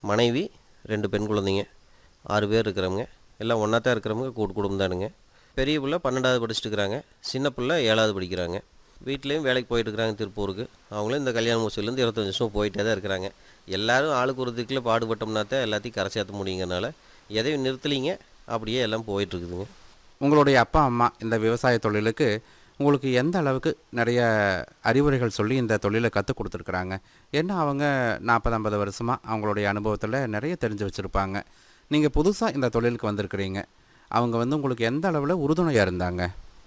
மனைவி ரெண்டு பெண் குழந்தைங்க ஆறு பேர் இருக்கிறவங்க எல்லாம் ஒன்றா தான் இருக்கிறவங்க கூட்டு குடும்பம் தானுங்க பெரிய பிள்ளை பன்னெண்டாவது படிச்சுட்டு இருக்கிறாங்க சின்ன பிள்ளை ஏழாவது படிக்கிறாங்க வீட்லேயும் வேலைக்கு போயிட்டு இருக்கிறாங்க திருப்பூருக்கு அவங்களும் இந்த கல்யாண முடிச்சதுலேருந்து இருபத்தஞ்சு வருஷம் போயிட்டே தான் இருக்கிறாங்க எல்லாரும் ஆளுக்கு ஒரு திக்கில் பாடுபட்டோம்னா தான் எல்லாத்தையும் கரை சேர்த்த முடியுங்கனால எதையும் நிறுத்தலிங்க அப்படியே எல்லாம் போயிட்டுருக்குதுங்க உங்களுடைய அப்பா அம்மா இந்த விவசாய தொழிலுக்கு உங்களுக்கு எந்த அளவுக்கு நிறைய அறிவுரைகள் சொல்லி இந்த தொழிலை கற்றுக் கொடுத்துருக்குறாங்க என்ன அவங்க நாற்பது ஐம்பது வருஷமாக அவங்களுடைய அனுபவத்தில் நிறைய தெரிஞ்சு வச்சுருப்பாங்க நீங்கள் புதுசாக இந்த தொழிலுக்கு வந்திருக்கிறீங்க அவங்க வந்து உங்களுக்கு எந்த அளவில் உறுதுணையாக இருந்தாங்க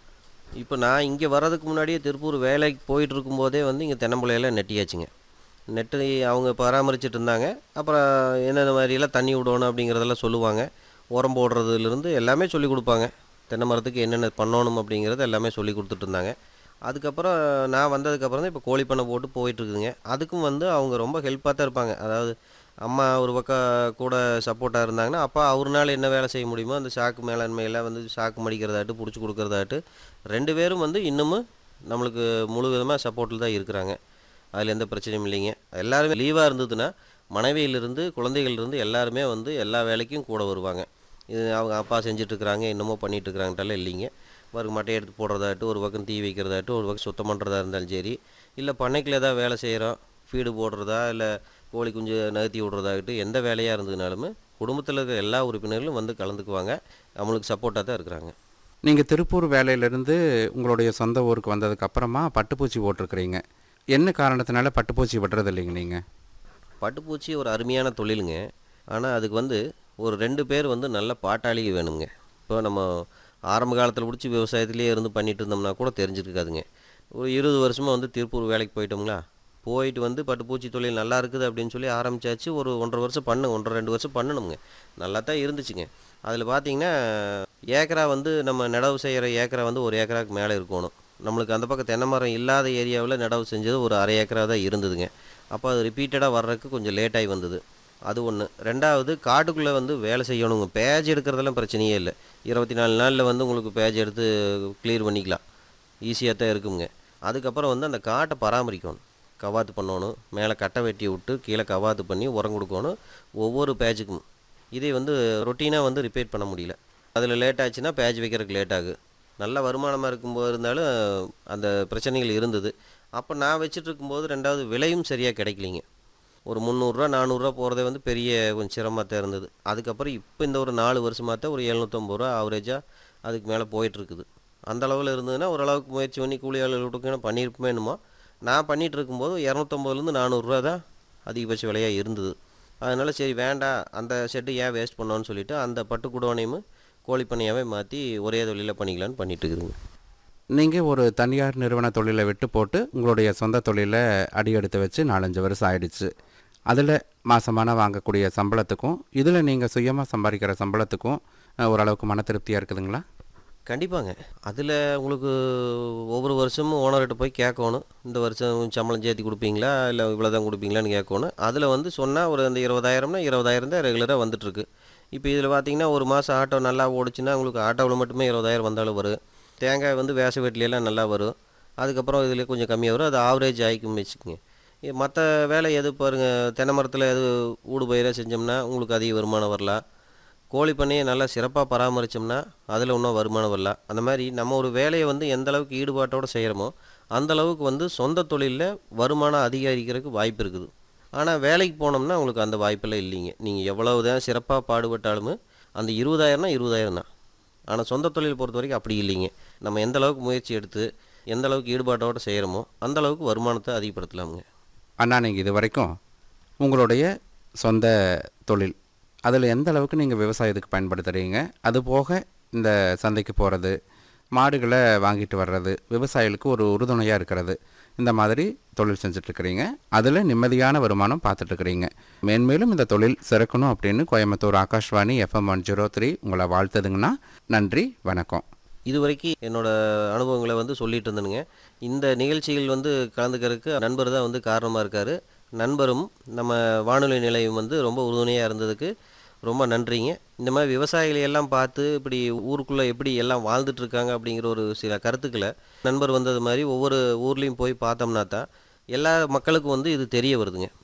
இப்போ நான் இங்கே வர்றதுக்கு முன்னாடியே திருப்பூர் வேலைக்கு போயிட்டு இருக்கும்போதே வந்து இங்கே தென்னம்பிள்ளையெல்லாம் நெட்டியாச்சுங்க நெட்டு அவங்க பராமரிச்சுட்டு இருந்தாங்க அப்புறம் என்னென்ன மாதிரியெல்லாம் தண்ணி விடணும் அப்படிங்கிறதெல்லாம் சொல்லுவாங்க உரம் போடுறதுலேருந்து எல்லாமே சொல்லி கொடுப்பாங்க தென்னை மரத்துக்கு என்னென்ன பண்ணணும் அப்படிங்கிறது எல்லாமே சொல்லி கொடுத்துட்டு இருந்தாங்க அதுக்கப்புறம் நான் வந்ததுக்கப்புறம் தான் இப்போ கோழி பண்ணை போட்டு போயிட்டுருக்குதுங்க அதுக்கும் வந்து அவங்க ரொம்ப ஹெல்ப்பாக தான் இருப்பாங்க அதாவது அம்மா ஒரு பக்கம் கூட சப்போர்ட்டாக இருந்தாங்கன்னா அப்பா அவர்னால என்ன வேலை செய்ய முடியுமோ அந்த சாக்கு மேலாண்மையெல்லாம் வந்து சாக்கு மடிக்கிறதாட்டு பிடிச்சி கொடுக்கறதாட்டு ரெண்டு பேரும் வந்து இன்னமும் நம்மளுக்கு முழு விதமாக சப்போர்ட்டில் தான் இருக்கிறாங்க அதில் எந்த பிரச்சனையும் இல்லைங்க எல்லாருமே லீவாக இருந்ததுன்னா மனைவியிலிருந்து குழந்தைகள்லேருந்து எல்லாருமே வந்து எல்லா வேலைக்கும் கூட வருவாங்க இது அவங்க அப்பா செஞ்சிட்ருக்குறாங்க என்னமோ பண்ணிகிட்ருக்குறாங்கட்டாலும் இல்லைங்க ஒரு மட்டையை எடுத்து போடுறதாட்டு ஒரு பக்கம் தீ வைக்கிறதாட்டு ஒரு பக்கம் சுத்தம் பண்ணுறதா இருந்தாலும் சரி இல்லை பண்ணைக்குள்ள ஏதாவது வேலை செய்கிறோம் ஃபீடு போடுறதா இல்லை கோழி குஞ்சு நகர்த்தி விடுறதாகட்டும் எந்த வேலையாக இருந்ததுனாலுமே குடும்பத்தில் இருக்கிற எல்லா உறுப்பினர்களும் வந்து கலந்துக்குவாங்க நம்மளுக்கு சப்போர்ட்டாக தான் இருக்கிறாங்க நீங்கள் திருப்பூர் வேலையிலேருந்து உங்களுடைய சொந்த ஊருக்கு வந்ததுக்கு அப்புறமா பட்டுப்பூச்சி போட்டிருக்கிறீங்க என்ன காரணத்தினால பட்டுப்பூச்சி விடுறது இல்லைங்க நீங்கள் பட்டுப்பூச்சி ஒரு அருமையான தொழிலுங்க ஆனால் அதுக்கு வந்து ஒரு ரெண்டு பேர் வந்து நல்ல பாட்டாளிக வேணுங்க இப்போ நம்ம ஆரம்ப காலத்தில் பிடிச்சி விவசாயத்திலே இருந்து பண்ணிட்டு இருந்தோம்னா கூட தெரிஞ்சிருக்காதுங்க ஒரு இருபது வருஷமாக வந்து திருப்பூர் வேலைக்கு போயிட்டோங்களா போயிட்டு வந்து பட்டுப்பூச்சி தொழில் நல்லா இருக்குது அப்படின்னு சொல்லி ஆரம்பிச்சாச்சு ஒரு ஒன்றரை வருஷம் பண்ணு ஒன்றரை ரெண்டு வருஷம் பண்ணணுங்க நல்லா தான் இருந்துச்சுங்க அதில் பார்த்தீங்கன்னா ஏக்கரா வந்து நம்ம நடவு செய்கிற ஏக்கரா வந்து ஒரு ஏக்கராக்கு மேலே இருக்கணும் நம்மளுக்கு அந்த பக்கம் தென்னை மரம் இல்லாத ஏரியாவில் நடவு செஞ்சது ஒரு அரை ஏக்கரா தான் இருந்ததுங்க அப்போ அது ரிப்பீட்டடாக வர்றதுக்கு கொஞ்சம் லேட்டாகி வந்தது அது ஒன்று ரெண்டாவது காட்டுக்குள்ளே வந்து வேலை செய்யணுங்க பேஜ் எடுக்கிறதெல்லாம் பிரச்சனையே இல்லை இருபத்தி நாலு நாளில் வந்து உங்களுக்கு பேஜ் எடுத்து க்ளியர் பண்ணிக்கலாம் ஈஸியாக தான் இருக்குங்க அதுக்கப்புறம் வந்து அந்த காட்டை பராமரிக்கணும் கவாத்து பண்ணணும் மேலே கட்டை வெட்டி விட்டு கீழே கவாத்து பண்ணி உரம் கொடுக்கணும் ஒவ்வொரு பேஜுக்கும் இதே வந்து ரொட்டீனாக வந்து ரிப்பேர் பண்ண முடியல அதில் லேட் ஆச்சுன்னா பேஜ் வைக்கிறதுக்கு லேட் ஆகும் நல்ல வருமானமாக இருக்கும்போது இருந்தாலும் அந்த பிரச்சனைகள் இருந்தது அப்போ நான் வச்சுட்டு இருக்கும்போது ரெண்டாவது விலையும் சரியாக கிடைக்கலிங்க ஒரு முந்நூறுரூவா நானூறுரூவா போகிறதே வந்து பெரிய கொஞ்சம் சிரமமாக தான் இருந்தது அதுக்கப்புறம் இப்போ இந்த ஒரு நாலு வருஷமாக தான் ஒரு எழுநூற்றம்பது ரூபா ஆவரேஜாக அதுக்கு மேலே போயிட்டுருக்குது அந்த அளவில் இருந்ததுன்னா ஓரளவுக்கு முயற்சி பண்ணி கூலி ஆளுகளுக்கு பண்ணியிருப்போமே என்னமோ நான் பண்ணிகிட்டு இருக்கும்போது இரநூத்தம்பதுலேருந்து நானூறுரூவா தான் அதிகபட்ச விலையாக இருந்தது அதனால் சரி வேண்டாம் அந்த ஷெட்டு ஏன் வேஸ்ட் பண்ணோன்னு சொல்லிவிட்டு அந்த பட்டு குடோனையும் கோழி பண்ணையாகவே மாற்றி ஒரே தொழிலில் பண்ணிக்கலான்னு பண்ணிட்டு இருக்குதுங்க நீங்கள் ஒரு தனியார் நிறுவன தொழிலை விட்டு போட்டு உங்களுடைய சொந்த தொழிலை அடியெடுத்து வச்சு நாலஞ்சு வருஷம் ஆயிடுச்சு அதில் மாசமான வாங்கக்கூடிய சம்பளத்துக்கும் இதில் நீங்கள் சுயமாக சம்பாதிக்கிற சம்பளத்துக்கும் அஹ், ஓரளவுக்கு மன திருப்தியாக இருக்குதுங்களா கண்டிப்பாங்க அதில் உங்களுக்கு ஒவ்வொரு வருஷமும் ஓனர்கிட்ட போய் கேட்கணும் இந்த வருஷம் சம்பளம் சேர்த்தி கொடுப்பீங்களா இல்லை இவ்வளோ தான் கொடுப்பீங்களான்னு கேட்கணும் அதில் வந்து சொன்னால் ஒரு அந்த இருபதாயிரம்னா இருபதாயிரம் தான் ரெகுலராக வந்துட்டுருக்கு இப்போ இதில் பார்த்தீங்கன்னா ஒரு மாதம் ஆட்டோ நல்லா ஓடுச்சுன்னா உங்களுக்கு ஆட்டோவில் மட்டுமே இருபதாயிரம் வந்தாலும் வரும் தேங்காய் வந்து வேச வீட்லையெல்லாம் நல்லா வரும் அதுக்கப்புறம் இதில் கொஞ்சம் கம்மியாக வரும் அது ஆவரேஜ் ஆகிக்கும் வச்சுக்கோங்க மற்ற வேலை எது பாருங்கள் தென்னை மரத்தில் எது ஊடு பயிராக செஞ்சோம்னா உங்களுக்கு அதிக வருமானம் வரலாம் கோழி பண்ணையை நல்லா சிறப்பாக பராமரித்தோம்னா அதில் இன்னும் வருமானம் வரலாம் அந்த மாதிரி நம்ம ஒரு வேலையை வந்து எந்த அளவுக்கு ஈடுபாட்டோடு செய்கிறோமோ அந்த அளவுக்கு வந்து சொந்த தொழிலில் வருமானம் அதிகரிக்கிறதுக்கு வாய்ப்பு இருக்குது ஆனால் வேலைக்கு போனோம்னா உங்களுக்கு அந்த வாய்ப்பெல்லாம் இல்லைங்க நீங்கள் எவ்வளவு தான் சிறப்பாக பாடுபட்டாலுமே அந்த இருபதாயிரம்னா இருபதாயிரம் தான் ஆனால் சொந்த தொழில் பொறுத்த வரைக்கும் அப்படி இல்லைங்க நம்ம எந்த அளவுக்கு முயற்சி எடுத்து எந்த அளவுக்கு ஈடுபாட்டோடு செய்கிறோமோ அந்த அளவுக்கு வருமானத்தை அதிகப்படுத்தலாமுங்க அண்ணா நீங்கள் இது வரைக்கும் உங்களுடைய சொந்த தொழில் அதில் எந்த அளவுக்கு நீங்கள் விவசாயத்துக்கு பயன்படுத்துகிறீங்க அது போக இந்த சந்தைக்கு போகிறது மாடுகளை வாங்கிட்டு வர்றது விவசாயிகளுக்கு ஒரு உறுதுணையாக இருக்கிறது இந்த மாதிரி தொழில் செஞ்சிட்ருக்கிறீங்க அதில் நிம்மதியான வருமானம் பார்த்துட்ருக்கிறீங்க மேன்மேலும் இந்த தொழில் சிறக்கணும் அப்படின்னு Coimbatore Akashvani FM one zero three உங்களை வாழ்த்துதுங்கண்ணா நன்றி வணக்கம் இது வரைக்கும் என்னோட அனுபவங்களை வந்து சொல்லிட்டு இருந்தேனுங்க இந்த நிகழ்ச்சிகள் வந்து கலந்துக்கிறதுக்கு நண்பர் தான் வந்து காரணமாக இருக்கார் நண்பரும் நம்ம வானொலி நிலையம் வந்து ரொம்ப உறுதுணையாக இருந்ததுக்கு ரொம்ப நன்றிங்க இந்த மாதிரி விவசாயிகளை எல்லாம் பார்த்து இப்படி ஊருக்குள்ளே எப்படி எல்லாம் வாழ்ந்துட்டு இருக்காங்க அப்படிங்கிற ஒரு சில கருத்துக்களை நண்பர் வந்தது மாதிரி ஒவ்வொரு ஊர்லேயும் போய் பார்த்தோம்னா தான் எல்லா மக்களுக்கும் வந்து இது தெரிய வருதுங்க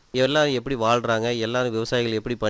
எல்லாரும் எப்படி வாழ்கிறாங்க எல்லாரும் விவசாயிகள் எப்படி